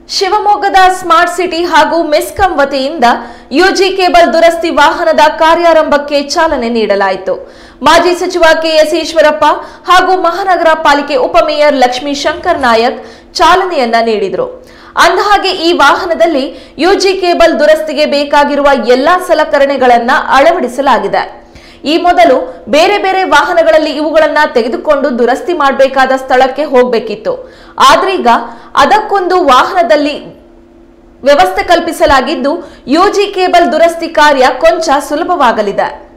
ಶಿವಮೊಗ್ಗದ smart city ಹಾಗೂ ಮೆಸ್ಕಾಂ ವತಿಯಿಂದ ಯುಜಿ ಕೇಬಲ್ ದುರಸ್ತಿ ವಾಹನದ ಕಾರ್ಯಾರಂಭಕ್ಕೆ ಚಾಲನೆ ನೀಡಲಾಯಿತು ಮಾಜಿ ಸಚಿವ ಕೆಎಸ್ ಈಶ್ವರಪ್ಪ ಹಾಗೂ ಮಹಾನಗರ ಪಾಲಿಕೆ ಉಪಮೇಯರ್ ಲಕ್ಷ್ಮೀ ಶಂಕರ್ ನಾಯಕ್ ಚಾಲನೆಯನ್ನ ನೀಡಿದರು ಅಂದಹಾಗೆ ಈ ವಾಹನದಲ್ಲಿ ಯುಜಿ ಕೇಬಲ್ ದುರಸ್ತಿಗೆ ಬೇಕಾಗಿರುವ ಎಲ್ಲಾ ಸಲಕರಣೆಗಳನ್ನ ಅಳವಡಿಸಲಾಗಿದೆ ಈ ಮೊದಲು ಬೇರೆ ಬೇರೆ ವಾಹನಗಳಲ್ಲಿ ಇವುಗಳನ್ನ ತೆಗೆದುಕೊಂಡು ದುರಸ್ತಿ ಮಾಡಬೇಕಾದ ಸ್ಥಳಕ್ಕೆ ಹೋಗಬೇಕಿತ್ತು ಆದ್ರೀಗ ಅದಕ್ಕೊಂದು ವಾಹನದಲ್ಲಿ ವ್ಯವಸ್ಥೆ ಕಲ್ಪಿಸಲಾಗಿದ್ದು ಯುಜಿ ಕೇಬಲ್ ದುರಸ್ತಿ ಕಾರ್ಯ ಕೊಂಚ ಸುಲಭವಾಗಲಿದೆ